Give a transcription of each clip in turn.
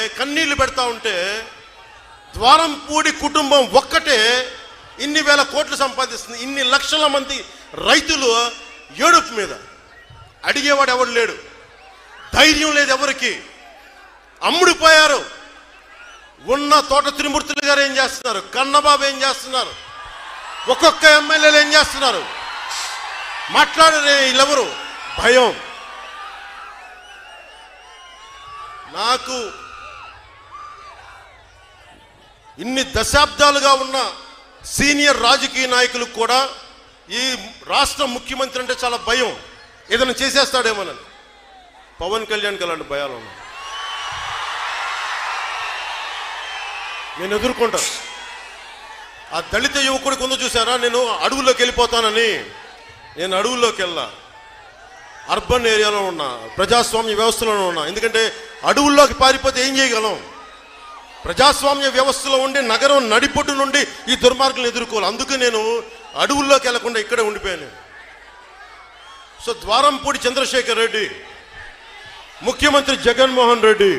కన్నీళ్లు పెడతా ఉంటే ద్వారంపూడి కుటుంబం ఒక్కటే ఇన్ని వేల కోట్లు సంపాదిస్తుంది ఇన్ని లక్షల మంది రైతులు ఏడుపు మీద అడిగేవాడు ఎవడు లేడు ధైర్యం లేదు ఎవరికి అమ్ముడిపోయారు ఉన్న తోట త్రిమూర్తులు గారు ఏం చేస్తున్నారు కన్నబాబు ఏం చేస్తున్నారు ఒక్కొక్క ఎమ్మెల్యేలు ఏం చేస్తున్నారు మాట్లాడరే వీళ్ళెవరు భయం నాకు ఇన్ని దశాబ్దాలుగా ఉన్న సీనియర్ రాజకీయ నాయకులకు కూడా ఈ రాష్ట్ర ముఖ్యమంత్రి అంటే చాలా భయం ఏదైనా చేసేస్తాడేమోనని పవన్ కళ్యాణ్కి అలాంటి భయాలు ఉన్నాయి నేను ఎదుర్కొంటాను ఆ దళిత యువకుడి కొంత చూసారా నేను అడవుల్లోకి వెళ్ళిపోతానని నేను అడవుల్లోకి వెళ్ళా అర్బన్ ఏరియాలో ఉన్నా ప్రజాస్వామ్య వ్యవస్థలోనే ఉన్నా ఎందుకంటే అడవుల్లోకి పారిపోతే ఏం చేయగలం ప్రజాస్వామ్య వ్యవస్థలో ఉండి నగరం నడిపొట్టు నుండి ఈ దుర్మార్గులను ఎదుర్కోవాలి అందుకే నేను అడవుల్లోకి వెళ్లకుండా ఇక్కడే ఉండిపోయాను సో ద్వారంపూడి చంద్రశేఖర్ రెడ్డి ముఖ్యమంత్రి జగన్మోహన్ రెడ్డి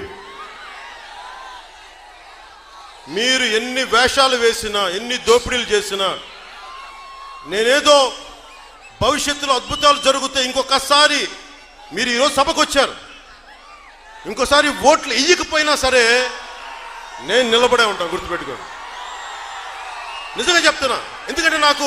మీరు ఎన్ని వేషాలు వేసినా ఎన్ని దోపిడీలు చేసినా నేనేదో భవిష్యత్తులో అద్భుతాలు జరుగుతాయి ఇంకొకసారి మీరు ఈరోజు సభకు వచ్చారు ఇంకోసారి ఓట్లు ఇయ్యకపోయినా సరే నేను నిలబడే ఉంటాను గుర్తుపెట్టుకోండి నిజంగా చెప్తున్నా ఎందుకంటే నాకు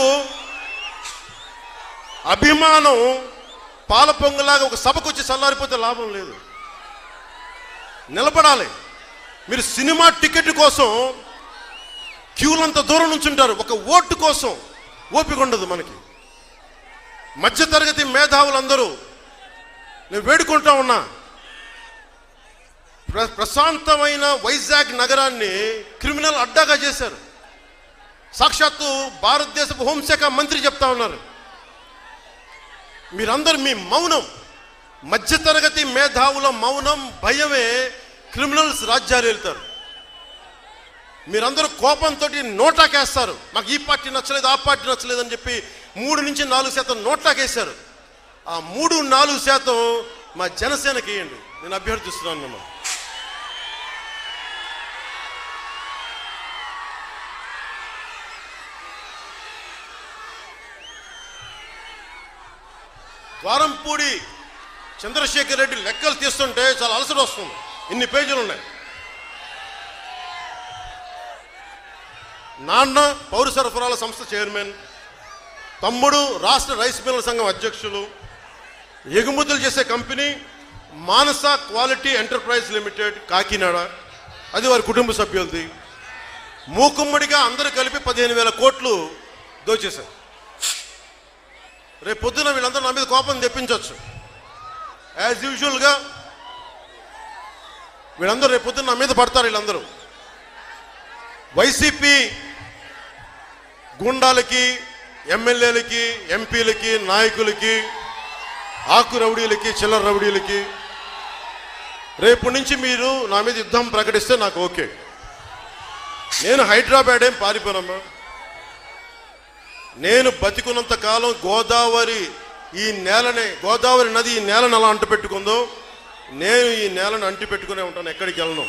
అభిమానం పాల పొంగులాగా ఒక సభకు వచ్చి చల్లారిపోతే లాభం లేదు నిలబడాలి మీరు సినిమా టికెట్ కోసం క్యూలంత దూరం నుంచి ఉంటారు ఒక ఓటు కోసం ఓపిక ఉండదు మనకి మధ్యతరగతి మేధావులందరూ నేను వేడుకుంటా ఉన్నా ప్ర- ప్రశాంతమైన వైజాగ్ నగరాన్ని క్రిమినల్ అడ్డాగా చేశారు సాక్షాత్తు భారతదేశపు హోంశాఖ మంత్రి చెప్తా ఉన్నారు మీరందరూ మీ మౌనం మధ్యతరగతి మేధావుల మౌనం భయమే క్రిమినల్స్ రాజ్యాలు వెళ్తారు మీరందరూ కోపంతో నోటాకేస్తారు మాకు ఈ పార్టీ నచ్చలేదు ఆ పార్టీ నచ్చలేదు అని చెప్పి మూడు నుంచి నాలుగు శాతం నోటాకేశారు ఆ మూడు నాలుగు శాతం మా జనసేనకి ఇవ్వండి నేను అభ్యర్థిస్తున్నాను మిమ్మల్ని ద్వారంపూడి చంద్రశేఖర్ రెడ్డి లెక్కలు తీస్తుంటే చాలా అలసట వస్తుంది ఇన్ని పేజీలు ఉన్నాయి నాన్న పౌర సరఫరాల సంస్థ చైర్మన్ తమ్ముడు రాష్ట్ర రైస్ మిల్లర్ సంఘం అధ్యక్షులు ఎగుమతులు చేసే company Manasa quality enterprise limited Kakinada అది వారి కుటుంబ సభ్యులది మూకుమ్మడిగా అందరూ కలిపి పదిహేను వేల కోట్లు దోచేశారు రేపు పొద్దున వీళ్ళందరూ నా మీద కోపం తెప్పించవచ్చు యాజ్ యూజువల్గా వీళ్ళందరూ రేపు పొద్దున నా మీద పడతారు వీళ్ళందరూ వైసీపీ గుండాలకి ఎమ్మెల్యేలకి ఎంపీలకి నాయకులకి ఆకు రౌడీలకి చిల్లర రౌడీలకి రేపు నుంచి మీరు నా మీద యుద్ధం ప్రకటిస్తే నాకు ఓకే నేను హైదరాబాద్ ఏం పారిపోనమ్మా నేను బతికున్నంత కాలం గోదావరి ఈ నేలని గోదావరి నది ఈ నేలను అలా అంటు పెట్టుకుందో నేను ఈ నేలను అంటి పెట్టుకునే ఉంటాను ఎక్కడికి వెళ్ళను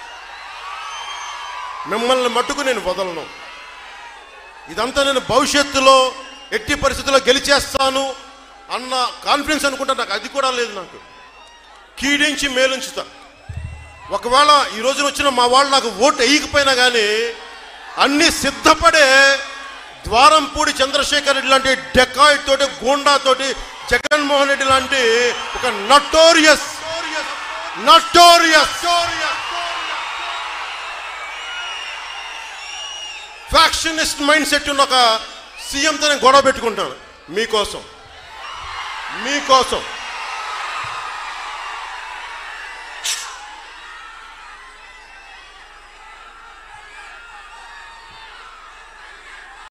మిమ్మల్ని మట్టుకు నేను వదలను ఇదంతా నేను భవిష్యత్తులో ఎట్టి పరిస్థితుల్లో గెలిచేస్తాను అన్న కాన్ఫిడెన్స్ అనుకుంటా నాకు అది కూడా లేదు నాకు కీడించి మేలుంచుతా ఒకవేళ ఈ రోజున వచ్చిన మా వాళ్ళు నాకు ఓటు వేయకపోయినా కానీ అన్ని సిద్ధపడే ద్వారంపూడి చంద్రశేఖర్ రెడ్డి లాంటి డెకాయిట్ తోటి గూండా తోటి జగన్మోహన్ రెడ్డి లాంటి ఒక notorious notorious factionist mindset ఉన్న ఒక సీఎంతో నేను గొడవ పెట్టుకుంటాను మీకోసం మీకోసం